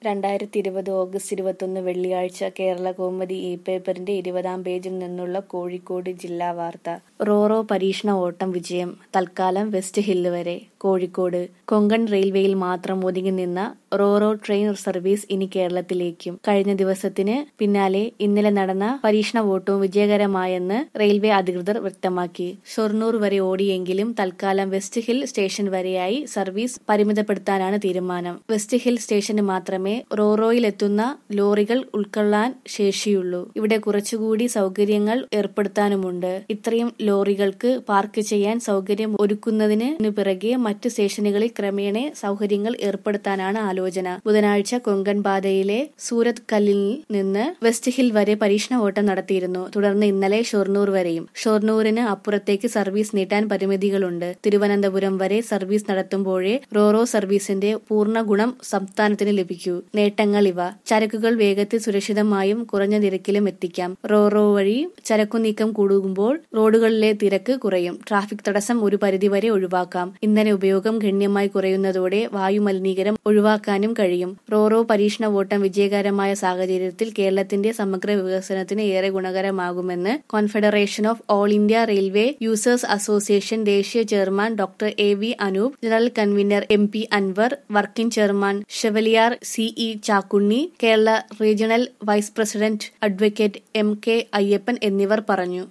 രണ്ടായിരത്തി ഇരുപത് ഓഗസ്റ്റ് ഇരുപത്തൊന്ന് വെള്ളിയാഴ്ച കേരള കൗമുദി ഇ പേപ്പറിന്റെ ഇരുപതാം പേജിൽ നിന്നുള്ള കോഴിക്കോട് ജില്ലാ വാർത്ത റോറോ പരീക്ഷണ ഓട്ടം വിജയം തൽക്കാലം വെസ്റ്റ് ഹില്ല് വരെ കോഴിക്കോട് കൊങ്കൺ റെയിൽവേയിൽ മാത്രം ഒതുങ്ങി നിന്ന റോറോ ട്രെയിൻ സർവീസ് ഇനി കേരളത്തിലേക്കും കഴിഞ്ഞ ദിവസത്തിന് പിന്നാലെ ഇന്നലെ നടന്ന പരീക്ഷണ വോട്ടും വിജയകരമായെന്ന് റെയിൽവേ അധികൃതർ വ്യക്തമാക്കി ഷൊർണൂർ വരെ ഓടിയെങ്കിലും തൽക്കാലം വെസ്റ്റ് ഹിൽ സ്റ്റേഷൻ വരെയായി സർവീസ് പരിമിതപ്പെടുത്താനാണ് തീരുമാനം വെസ്റ്റ് ഹിൽ സ്റ്റേഷന് മാത്രമേ റോറോയിലെത്തുന്ന ലോറികൾ ഉൾക്കൊള്ളാൻ ശേഷിയുള്ളൂ ഇവിടെ കുറച്ചുകൂടി സൗകര്യങ്ങൾ ഏർപ്പെടുത്താനുമുണ്ട് ഇത്രയും ലോറികൾക്ക് പാർക്ക് ചെയ്യാൻ സൗകര്യം ഒരുക്കുന്നതിന് പിറകെ മറ്റ് സ്റ്റേഷനുകളിൽ ക്രമേണ സൗകര്യങ്ങൾ ഏർപ്പെടുത്താനാണ് ആലോചന ബുധനാഴ്ച കൊങ്കൺ പാതയിലെ സൂരത് കല്ലിൽ നിന്ന് വെസ്റ്റ് ഹിൽ വരെ പരീക്ഷണ ഓട്ടം നടത്തിയിരുന്നു തുടർന്ന് ഇന്നലെ ഷൊർണൂർ വരെയും ഷൊർണൂരിന് അപ്പുറത്തേക്ക് സർവീസ് നീട്ടാൻ പരിമിതികളുണ്ട് തിരുവനന്തപുരം വരെ സർവീസ് നടത്തുമ്പോഴേ റോറോ സർവീസിന്റെ പൂർണ്ണ ഗുണം സംസ്ഥാനത്തിന് ലഭിക്കൂ നേട്ടങ്ങൾ ഇവ ചരക്കുകൾ വേഗത്തിൽ സുരക്ഷിതമായും കുറഞ്ഞ നിരക്കിലും എത്തിക്കാം റോറോ വഴി ചരക്കു നീക്കം കൂടുമ്പോൾ റോഡുകളിലെ തിരക്ക് കുറയും ട്രാഫിക് തടസ്സം ഒരു പരിധിവരെ ഒഴിവാക്കാം ഇന്ധന ഉപയോഗം ഗണ്യമായി കുറയുന്നതോടെ വായു മലിനീകരണം ഒഴിവാക്കാനും കഴിയും റോറോ പരീക്ഷണ ഓട്ടം വിജയകരമായ സാഹചര്യത്തിൽ കേരളത്തിന്റെ സമഗ്ര വികസനത്തിന് ഏറെ ഗുണകരമാകുമെന്ന് confederation of all India railway users association ദേശീയ chairman doctor A V Anoop general convener M P Anwar working chairman chevalier C E Chakkunni Kerala regional vice president advocate M K Ayyappan എന്നിവർ പറഞ്ഞു